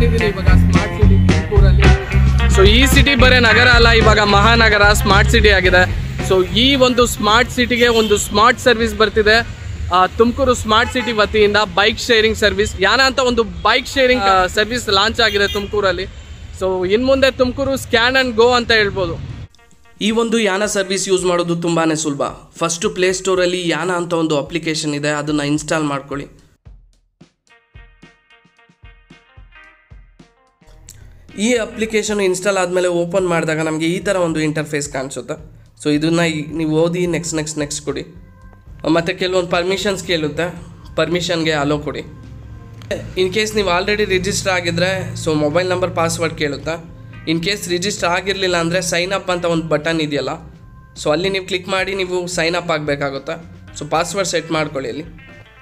ನಾನಿದ್ದೀನಿ ಇವಾಗ smart city ತುಮಕೂರಲ್ಲಿ ಸೊ ಈ ಸಿಟಿ ಬರೀ ನಗರ ಅಲ್ಲ ಇವಾಗ ಮಹಾನಗರ ಸ್ಮಾರ್ಟ್ ಸಿಟಿ ಆಗಿದೆ ಸೊ ಈ ಒಂದು ಸ್ಮಾರ್ಟ್ ಸಿಟಿಗೆ ಒಂದು ಸ್ಮಾರ್ಟ್ ಸರ್ವಿಸ್ ಬರ್ತಿದೆ ಆ, ತುಮಕೂರು ಸ್ಮಾರ್ಟ್ ಸಿಟಿ ವತಿಯಿಂದ ಬೈಕ್ ಶೇರಿಂಗ್ ಸರ್ವಿಸ್ ಯಾನ ಅಂತ ಒಂದು ಬೈಕ್ ಶೇರಿಂಗ್ ಸರ್ವಿಸ್ ಲಾಂಚ್ ಆಗಿದೆ ತುಮಕೂರಲ್ಲಿ ಸೊ ಇನ್ನು ಮುಂದೆ ತುಮಕೂರು ಸ್ಕ್ಯಾನ್ ಅಂಡ್ ಗೋ ಅಂತ ಹೇಳ್ಬೋದು ಈ ಒಂದು ಯಾನ ಸರ್ವಿಸ್ ಯೂಸ್ ಮಾಡೋದು ತುಂಬಾ ಸುಲಭ ಫಸ್ಟು ಪ್ಲೇಸ್ಟೋರಲ್ಲಿ ಯಾನ ಅಂತ ಒಂದು ಅಪ್ಲಿಕೇಶನ್ ಇದೆ ಅದನ್ನು ಇನ್ಸ್ಟಾಲ್ ಮಾಡ್ಕೊಳ್ಳಿ ಈ ಅಪ್ಲಿಕೇಶನ್ ಇನ್ಸ್ಟಾಲ್ ಆದಮೇಲೆ ಓಪನ್ ಮಾಡಿದಾಗ ನಮಗೆ ಈ ಥರ ಒಂದು ಇಂಟರ್ಫೇಸ್ ಕಾಣಿಸುತ್ತೆ ಸೊ ಇದನ್ನು ನೀವು ಓದಿ ನೆಕ್ಸ್ಟ್ ನೆಕ್ಸ್ಟ್ ನೆಕ್ಸ್ಟ್ ಕೊಡಿ ಮತ್ತು ಕೆಲವೊಂದು ಪರ್ಮಿಷನ್ಸ್ ಕೇಳುತ್ತೆ ಪರ್ಮಿಷನ್ಗೆ ಅಲೋ ಕೊಡಿ ಇನ್ ಕೇಸ್ ನೀವು ಆಲ್ರೆಡಿ ರಿಜಿಸ್ಟರ್ ಆಗಿದ್ದರೆ ಸೊ ಮೊಬೈಲ್ ನಂಬರ್ ಪಾಸ್ವರ್ಡ್ ಕೇಳುತ್ತಾ ಇನ್ ಕೇಸ್ ರಿಜಿಸ್ಟರ್ ಆಗಿರಲಿಲ್ಲ ಅಂದರೆ ಸೈನ್ ಅಪ್ ಅಂತ ಒಂದು ಬಟನ್ ಇದೆಯಲ್ಲ ಸೊ ಅಲ್ಲಿ ನೀವು ಕ್ಲಿಕ್ ಮಾಡಿ ನೀವು ಸೈನ್ ಅಪ್ ಆಗಬೇಕಾಗುತ್ತಾ ಸೊ ಪಾಸ್ವರ್ಡ್ ಸೆಟ್ ಮಾಡ್ಕೊಳ್ಳಿ ಅಲ್ಲಿ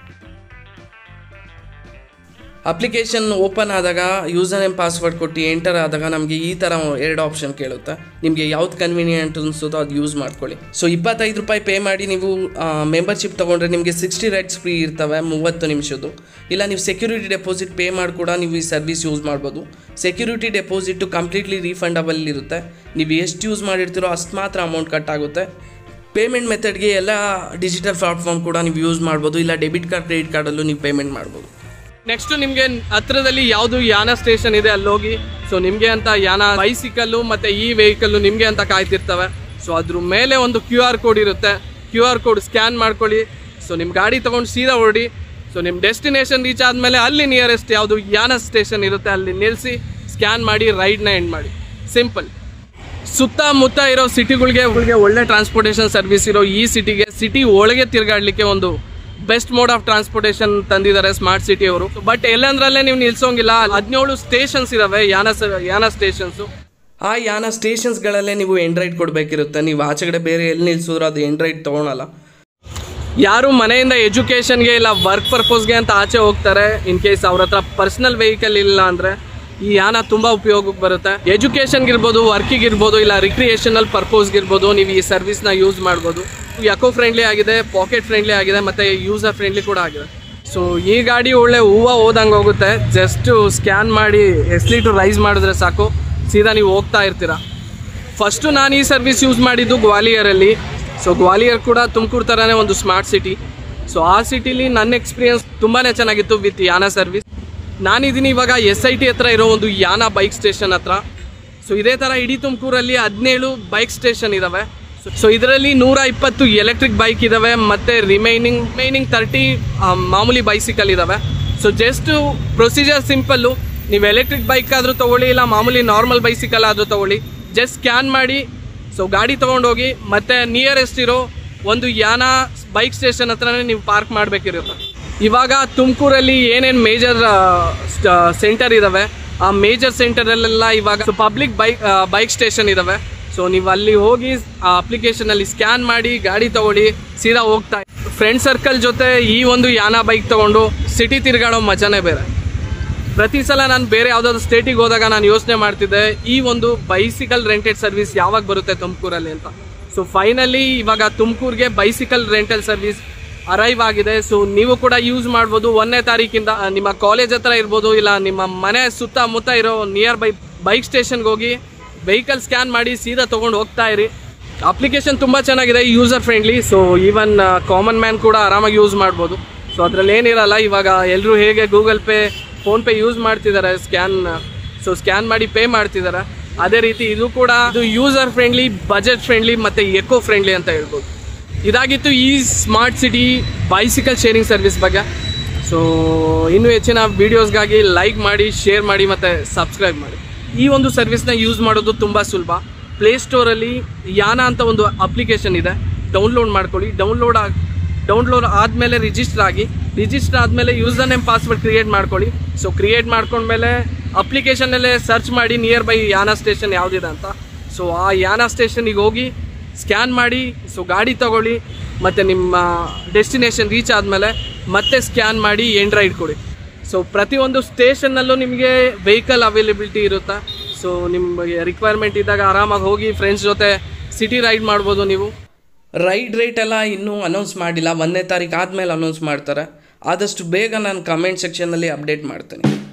ಅಪ್ಲಿಕೇಶನ್ ಓಪನ್ ಆದಾಗ ಯೂಸರ್ ನೇಮ್ ಪಾಸ್ವರ್ಡ್ ಕೊಟ್ಟು ಎಂಟರ್ ಆದಾಗ ನಮಗೆ ಈ ಥರ ಎರಡು ಆಪ್ಷನ್ ಕೇಳುತ್ತೆ ನಿಮಗೆ ಯಾವ್ದು ಕನ್ವೀನಿಯೆಂಟ್ ಅನಿಸುತ್ತೋ ಅದು ಯೂಸ್ ಮಾಡ್ಕೊಳ್ಳಿ ಸೊ ಇಪ್ಪತ್ತೈದು ರೂಪಾಯಿ ಪೇ ಮಾಡಿ ನೀವು ಮೆಂಬರ್ಶಿಪ್ ತೊಗೊಂಡ್ರೆ ನಿಮಗೆ ಸಿಕ್ಸ್ಟಿ ರೈಟ್ಸ್ ಫ್ರೀ ಇರ್ತವೆ ಮೂವತ್ತು ನಿಮಿಷದ್ದು ಇಲ್ಲ ನೀವು ಸೆಕ್ಯೂರಿಟಿ ಡೆಪಾಸಿಟ್ ಪೇ ಮಾಡಿ ಕೂಡ ನೀವು ಈ ಸರ್ವಿಸ್ ಯೂಸ್ ಮಾಡ್ಬೋದು ಸೆಕ್ಯೂರಿಟಿ ಡೆಪಾಸಿಟು ಕಂಪ್ಲೀಟ್ಲಿ ರೀಫಂಡಬಲ್ ಇರುತ್ತೆ ನೀವು ಎಷ್ಟು ಯೂಸ್ ಮಾಡಿರ್ತೀರೋ ಅಷ್ಟು ಮಾತ್ರ ಅಮೌಂಟ್ ಕಟ್ ಆಗುತ್ತೆ ಪೇಮೆಂಟ್ ಮೆಥಡ್ಗೆ ಎಲ್ಲ ಡಿಜಿಟಲ್ ಪ್ಲಾಟ್ಫಾರ್ಮ್ ಕೂಡ ನೀವು ಯೂಸ್ ಮಾಡ್ಬೋದು ಇಲ್ಲ ಡೆಬಿಟ್ ಕಾರ್ಡ್ ಕ್ರೆಡಿಟ್ ಕಾರ್ಡಲ್ಲೂ ನೀವು ಪೇಮೆಂಟ್ ಮಾಡ್ಬೋದು ನೆಕ್ಸ್ಟ್ ನಿಮಗೆ ಹತ್ರದಲ್ಲಿ ಯಾವುದು ಯಾನ ಸ್ಟೇಷನ್ ಇದೆ ಅಲ್ಲಿ ಹೋಗಿ ಸೊ ನಿಮಗೆ ಅಂತ ಯಾನ ಬೈಸಿಕಲ್ಲು ಮತ್ತೆ ಈ ವೆಹಿಕಲ್ಲು ನಿಮಗೆ ಅಂತ ಕಾಯ್ತಿರ್ತವೆ ಸೊ ಅದ್ರ ಮೇಲೆ ಒಂದು ಕ್ಯೂ ಆರ್ ಕೋಡ್ ಇರುತ್ತೆ ಕ್ಯೂ ಆರ್ ಕೋಡ್ ಸ್ಕ್ಯಾನ್ ಮಾಡ್ಕೊಳ್ಳಿ ಸೊ ನಿಮ್ಮ ಗಾಡಿ ತೊಗೊಂಡು ಸೀದಾ ಹೊರಡಿ ಸೊ ನಿಮ್ಮ ಡೆಸ್ಟಿನೇಷನ್ ರೀಚ್ ಆದಮೇಲೆ ಅಲ್ಲಿ ನಿಯರೆಸ್ಟ್ ಯಾವುದು ಯಾನ ಸ್ಟೇಷನ್ ಇರುತ್ತೆ ಅಲ್ಲಿ ನಿಲ್ಲಿಸಿ ಸ್ಕ್ಯಾನ್ ಮಾಡಿ ರೈಡ್ನ ಎಂಡ್ ಮಾಡಿ ಸಿಂಪಲ್ ಸುತ್ತಮುತ್ತ ಇರೋ ಸಿಟಿಗಳಿಗೆ ಒಳ್ಳೆ ಟ್ರಾನ್ಸ್ಪೋರ್ಟೇಷನ್ ಸರ್ವಿಸ್ ಇರೋ ಈ ಸಿಟಿಗೆ ಸಿಟಿ ಒಳಗೆ ತಿರುಗಾಡ್ಲಿಕ್ಕೆ ಒಂದು ಬೆಸ್ಟ್ ಮೋಡ್ ಆಫ್ ಟ್ರಾನ್ಸ್ಪೋರ್ಟೇಷನ್ ತಂದಿದ್ದಾರೆ ಸ್ಮಾರ್ಟ್ ಸಿಟಿ ಅವರು ಬಟ್ ಎಲ್ಲಂದ್ರಲ್ಲೇ ನೀವು ನಿಲ್ಸೋಂಗಿಲ್ಲ ಹದಿನೇಳು ಸ್ಟೇಷನ್ಸ್ ಇದಾವೆ ಯಾನ ಸ- ಯಾನ ಸ್ಟೇಷನ್ಸ್ ಆ ಯಾನ ಸ್ಟೇಷನ್ಸ್ಗಳಲ್ಲೇ ನೀವು ಎಂಡ್ರೈಡ್ ಕೊಡಬೇಕಿರುತ್ತೆ ನೀವು ಆಚೆ ಕಡೆ ಬೇರೆ ಎಲ್ಲಿ ನಿಲ್ಸಿದ್ರು ಅದು ಎಂಡ್ರೈಡ್ ತೊಗೊಳಲ್ಲ ಯಾರು ಮನೆಯಿಂದ ಎಜುಕೇಷನ್ಗೆ ಇಲ್ಲ ವರ್ಕ್ ಪರ್ಪಸ್ಗೆ ಅಂತ ಆಚೆ ಹೋಗ್ತಾರೆ ಇನ್ ಕೇಸ್ ಅವ್ರ ಹತ್ರ ಪರ್ಸನಲ್ ವೆಹಿಕಲ್ ಇಲ್ಲ ಅಂದ್ರೆ ಈ ಯಾನ ತುಂಬಾ ಉಪಯೋಗಕ್ಕೆ ಬರುತ್ತೆ ಎಜುಕೇಷನ್ಗೆ ಇರ್ಬೋದು ವರ್ಕಿಗೆ ಇರ್ಬೋದು ಇಲ್ಲ ರಿಕ್ರಿಯೇಷನಲ್ ಪರ್ಪಸ್ಗೆ ಇರ್ಬೋದು ನೀವು ಈ ಸರ್ವಿಸ್ನ ಯೂಸ್ ಮಾಡ್ಬೋದು ಎಕೋ ಫ್ರೆಂಡ್ಲಿ ಆಗಿದೆ ಪಾಕೆಟ್ ಫ್ರೆಂಡ್ಲಿ ಆಗಿದೆ ಮತ್ತೆ ಯೂಸರ್ ಫ್ರೆಂಡ್ಲಿ ಕೂಡ ಆಗಿದೆ ಸೊ ಈ ಗಾಡಿ ಒಳ್ಳೆ ಹೂವು ಓದಂಗೆ ಹೋಗುತ್ತೆ ಜಸ್ಟ್ ಸ್ಕ್ಯಾನ್ ಮಾಡಿ ಎಸ್ಲಿಟು ರೈಸ್ ಮಾಡಿದ್ರೆ ಸಾಕು ಸೀದಾ ನೀವು ಹೋಗ್ತಾ ಇರ್ತೀರಾ ಫಸ್ಟು ನಾನು ಈ ಸರ್ವಿಸ್ ಯೂಸ್ ಮಾಡಿದ್ದು ಗ್ವಾಲಿಯರಲ್ಲಿ ಸೊ ಗ್ವಾಲಿಯರ್ ಕೂಡ ತುಮಕೂರು ಥರನೇ ಒಂದು ಸ್ಮಾರ್ಟ್ ಸಿಟಿ ಸೊ ಆ ಸಿಟಿಲಿ ನನ್ನ ಎಕ್ಸ್ಪೀರಿಯನ್ಸ್ ತುಂಬಾ ಚೆನ್ನಾಗಿತ್ತು ವಿತ್ ಯಾನ ಸರ್ವಿಸ್ ನಾನಿದ್ದೀನಿ ಇವಾಗ ಎಸ್ ಐ ಟಿ ಹತ್ರ ಇರೋ ಒಂದು ಯಾನ ಬೈಕ್ ಸ್ಟೇಷನ್ ಹತ್ರ ಸೊ ಇದೇ ಥರ ಇಡೀ ತುಮಕೂರಲ್ಲಿ ಹದಿನೇಳು ಬೈಕ್ ಸ್ಟೇಷನ್ ಇದ್ದಾವೆ ಸೊ ಇದರಲ್ಲಿ ನೂರ ಇಪ್ಪತ್ತು ಎಲೆಕ್ಟ್ರಿಕ್ ಬೈಕ್ ಇದ್ದಾವೆ ಮತ್ತು ರಿಮೈನಿಂಗ್ ರಿಮೈನಿಂಗ್ ತರ್ಟಿ ಮಾಮೂಲಿ ಬೈಸಿಕಲ್ ಇದ್ದಾವೆ ಸೊ ಜಸ್ಟ್ ಪ್ರೊಸೀಜರ್ ಸಿಂಪಲ್ಲು ನೀವು ಎಲೆಕ್ಟ್ರಿಕ್ ಬೈಕ್ ಆದರೂ ತೊಗೊಳ್ಳಿ ಇಲ್ಲ ಮಾಮೂಲಿ ನಾರ್ಮಲ್ ಬೈಸಿಕಲ್ ಆದರೂ ತೊಗೊಳ್ಳಿ ಜಸ್ಟ್ ಸ್ಕ್ಯಾನ್ ಮಾಡಿ ಸೊ ಗಾಡಿ ತೊಗೊಂಡೋಗಿ ಮತ್ತೆ ನಿಯರೆಸ್ಟ್ ಇರೋ ಒಂದು ಯಾನ ಬೈಕ್ ಸ್ಟೇಷನ್ ಹತ್ರನೇ ನೀವು ಪಾರ್ಕ್ ಮಾಡಬೇಕಿರುತ್ತೆ ಇವಾಗ ತುಮಕೂರಲ್ಲಿ ಏನೇನು ಮೇಜರ್ ಸೆಂಟರ್ ಇದಾವೆ ಆ ಮೇಜರ್ ಸೆಂಟರಲ್ಲೆಲ್ಲ ಇವಾಗ ಪಬ್ಲಿಕ್ ಬೈಕ್ ಬೈಕ್ ಸ್ಟೇಷನ್ ಇದಾವೆ ಸೊ ನೀವು ಅಲ್ಲಿ ಹೋಗಿ ಆ ಅಪ್ಲಿಕೇಶನ್ ಅಲ್ಲಿ ಸ್ಕ್ಯಾನ್ ಮಾಡಿ ಗಾಡಿ ತಗೊಳ್ಳಿ ಸೀದಾ ಹೋಗ್ತಾ ಫ್ರೆಂಡ್ ಸರ್ಕಲ್ ಜೊತೆ ಈ ಒಂದು ಯಾನ ಬೈಕ್ ತಗೊಂಡು ಸಿಟಿ ತಿರುಗಾಡೋ ಮಜಾನೇ ಬೇರೆ ಪ್ರತಿ ಸಲ ನಾನು ಬೇರೆ ಯಾವುದಾದ್ರು ಸ್ಟೇಟಿಗೆ ಹೋದಾಗ ನಾನು ಯೋಚನೆ ಮಾಡ್ತಿದ್ದೆ ಈ ಒಂದು ಬೈಸಿಕಲ್ ರೆಂಟೆಡ್ ಸರ್ವಿಸ್ ಯಾವಾಗ ಬರುತ್ತೆ ತುಮಕೂರಲ್ಲಿ ಅಂತ ಸೊ ಫೈನಲಿ ಇವಾಗ ತುಮಕೂರಿಗೆ ಬೈಸಿಕಲ್ ರೆಂಟಲ್ ಸರ್ವಿಸ್ ಅರೈವ್ ಆಗಿದೆ ಸೊ ನೀವು ಕೂಡ ಯೂಸ್ ಮಾಡ್ಬೋದು ಒಂದನೇ ತಾರೀಕಿಂದ ಆ, ನಿಮ್ಮ ಕಾಲೇಜ್ ಹತ್ರ ಇರ್ಬೋದು ಇಲ್ಲ ನಿಮ್ಮ ಮನೆ ಸುತ್ತಮುತ್ತ ಇರೋ ನಿಯರ್ ಬೈ ಬೈಕ್ ಸ್ಟೇಷನ್ಗೆ ಹೋಗಿ ವೆಹಿಕಲ್ ಸ್ಕ್ಯಾನ್ ಮಾಡಿ ಸೀದಾ ತೊಗೊಂಡು ಹೋಗ್ತಾ ಇರಿ ಅಪ್ಲಿಕೇಶನ್ ತುಂಬ ಚೆನ್ನಾಗಿದೆ user friendly so even common man ಕೂಡ ಆರಾಮಾಗಿ ಯೂಸ್ ಮಾಡ್ಬೋದು ಸೊ ಅದ್ರಲ್ಲಿ ಏನಿರಲ್ಲ ಇವಾಗ ಎಲ್ಲರೂ ಹೇಗೆ ಗೂಗಲ್ ಪೇ ಫೋನ್ಪೇ ಯೂಸ್ ಮಾಡ್ತಿದ್ದಾರೆ ಸ್ಕ್ಯಾನ್ ಸೊ ಸ್ಕ್ಯಾನ್ ಮಾಡಿ ಪೇ ಮಾಡ್ತಿದ್ದಾರೆ ಅದೇ ರೀತಿ ಇದು ಕೂಡ ಇದು ಯೂಸರ್ ಫ್ರೆಂಡ್ಲಿ ಬಜೆಟ್ ಫ್ರೆಂಡ್ಲಿ ಮತ್ತು ಎಕೋ ಫ್ರೆಂಡ್ಲಿ ಅಂತ ಹೇಳ್ಬೋದು ಇದಾಗಿತ್ತು ಈ smart city bicycle sharing service ಬಗ್ಗೆ ಸೊ ಇನ್ನೂ ಹೆಚ್ಚಿನ ವೀಡಿಯೋಸ್ಗಾಗಿ ಲೈಕ್ ಮಾಡಿ ಶೇರ್ ಮಾಡಿ ಮತ್ತು ಸಬ್ಸ್ಕ್ರೈಬ್ ಮಾಡಿ ಈ ಒಂದು ಸರ್ವಿಸ್ನ ಯೂಸ್ ಮಾಡೋದು ತುಂಬ ಸುಲಭ ಪ್ಲೇಸ್ಟೋರಲ್ಲಿ ಯಾನ ಅಂತ ಒಂದು ಅಪ್ಲಿಕೇಶನ್ ಇದೆ ಡೌನ್ಲೋಡ್ ಮಾಡ್ಕೊಳ್ಳಿ ಡೌನ್ಲೋಡ್ ಆಗಿ ಡೌನ್ಲೋಡ್ ಆದಮೇಲೆ ರಿಜಿಸ್ಟರ್ ಆಗಿ ರಿಜಿಸ್ಟರ್ ಆದಮೇಲೆ ಯೂಸರ್ ನೇಮ್ ಪಾಸ್ವರ್ಡ್ ಕ್ರಿಯೇಟ್ ಮಾಡ್ಕೊಳ್ಳಿ ಸೊ ಕ್ರಿಯೇಟ್ ಮಾಡ್ಕೊಂಡ್ಮೇಲೆ ಅಪ್ಲಿಕೇಶನಲ್ಲೇ ಸರ್ಚ್ ಮಾಡಿ ನಿಯರ್ ಬೈ ಯಾನ ಸ್ಟೇಷನ್ ಯಾವುದಿದೆ ಅಂತ ಸೊ ಆ ಯಾನ ಸ್ಟೇಷನಿಗೆ ಹೋಗಿ ಸ್ಕ್ಯಾನ್ ಮಾಡಿ ಸೊ ಗಾಡಿ ತಗೊಳ್ಳಿ ಮತ್ತು ನಿಮ್ಮ ಡೆಸ್ಟಿನೇಷನ್ ರೀಚ್ ಆದಮೇಲೆ ಮತ್ತೆ ಸ್ಕ್ಯಾನ್ ಮಾಡಿ ಎಂಡ್ ರೈಡ್ ಕೊಡಿ ಸೊ ಪ್ರತಿಯೊಂದು ಸ್ಟೇಷನ್ನಲ್ಲೂ ನಿಮಗೆ ವೆಹಿಕಲ್ ಅವೈಲೇಬಿಲಿಟಿ ಇರುತ್ತೆ ಸೊ ನಿಮಗೆ ರಿಕ್ವೈರ್ಮೆಂಟ್ ಇದ್ದಾಗ ಆರಾಮಾಗಿ ಹೋಗಿ ಫ್ರೆಂಡ್ಸ್ ಜೊತೆ ಸಿಟಿ ರೈಡ್ ಮಾಡ್ಬೋದು ನೀವು ರೈಡ್ ರೇಟ್ ಎಲ್ಲ ಇನ್ನೂ ಅನೌನ್ಸ್ ಮಾಡಿಲ್ಲ ಒಂದನೇ ತಾರೀಕು ಆದಮೇಲೆ ಅನೌನ್ಸ್ ಮಾಡ್ತಾರೆ ಆದಷ್ಟು ಬೇಗ ನಾನು ಕಮೆಂಟ್ ಸೆಕ್ಷನಲ್ಲಿ ಅಪ್ಡೇಟ್ ಮಾಡ್ತೇನೆ